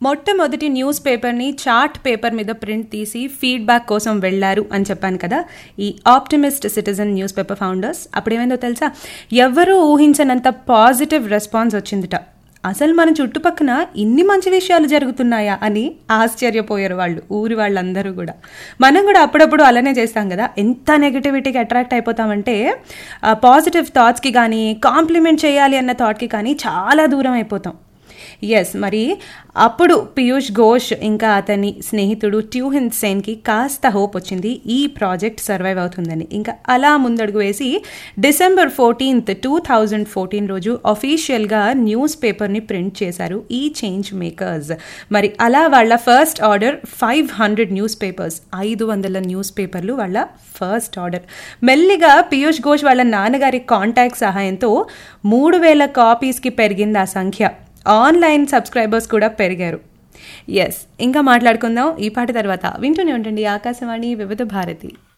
మొట్టమొదటి న్యూస్ పేపర్ని chart paper మీద ప్రింట్ తీసి ఫీడ్బ్యాక్ కోసం వెళ్ళారు అని చెప్పాను కదా ఈ optimist citizen news paper founders అప్పుడేమైందో తెలుసా ఎవరూ ఊహించనంత పాజిటివ్ రెస్పాన్స్ వచ్చిందిట అసలు మన చుట్టుపక్కన ఇన్ని మంచి విషయాలు జరుగుతున్నాయా అని ఆశ్చర్యపోయారు వాళ్ళు ఊరి వాళ్ళందరూ కూడా మనం కూడా అప్పుడప్పుడు అలానే చేస్తాం కదా ఎంత నెగిటివిటీకి అట్రాక్ట్ అయిపోతామంటే పాజిటివ్ థాట్స్కి కానీ కాంప్లిమెంట్ చేయాలి అన్న థాట్కి కానీ చాలా దూరం అయిపోతాం ఎస్ మరి అప్పుడు పీయూష్ ఘోష్ ఇంకా అతని స్నేహితుడు ట్యూహిన్ సేన్కి కాస్త హోప్ వచ్చింది ఈ ప్రాజెక్ట్ సర్వైవ్ అవుతుందని ఇంకా అలా ముందడుగు వేసి December fourteenth two thousand fourteen రోజు అఫీషియల్గా న్యూస్ పేపర్ని ప్రింట్ చేశారు ఈ చేంజ్ మేకర్స్ మరి అలా వాళ్ళ first order five hundred news papers ఐదు వందల న్యూస్ పేపర్లు వాళ్ళ ఫస్ట్ ఆర్డర్ మెల్లిగా పీయూష్ ఘోష్ వాళ్ళ నాన్నగారి కాంటాక్ట్ సహాయంతో మూడు వేల కాపీస్కి పెరిగింది ఆ సంఖ్య ఆన్లైన్ సబ్స్క్రైబర్స్ కూడా పెరిగారు ఎస్ ఇంకా మాట్లాడుకుందాం ఈ పాట తర్వాత వింటూనే ఉండండి ఆకాశవాణి వివిధ భారతి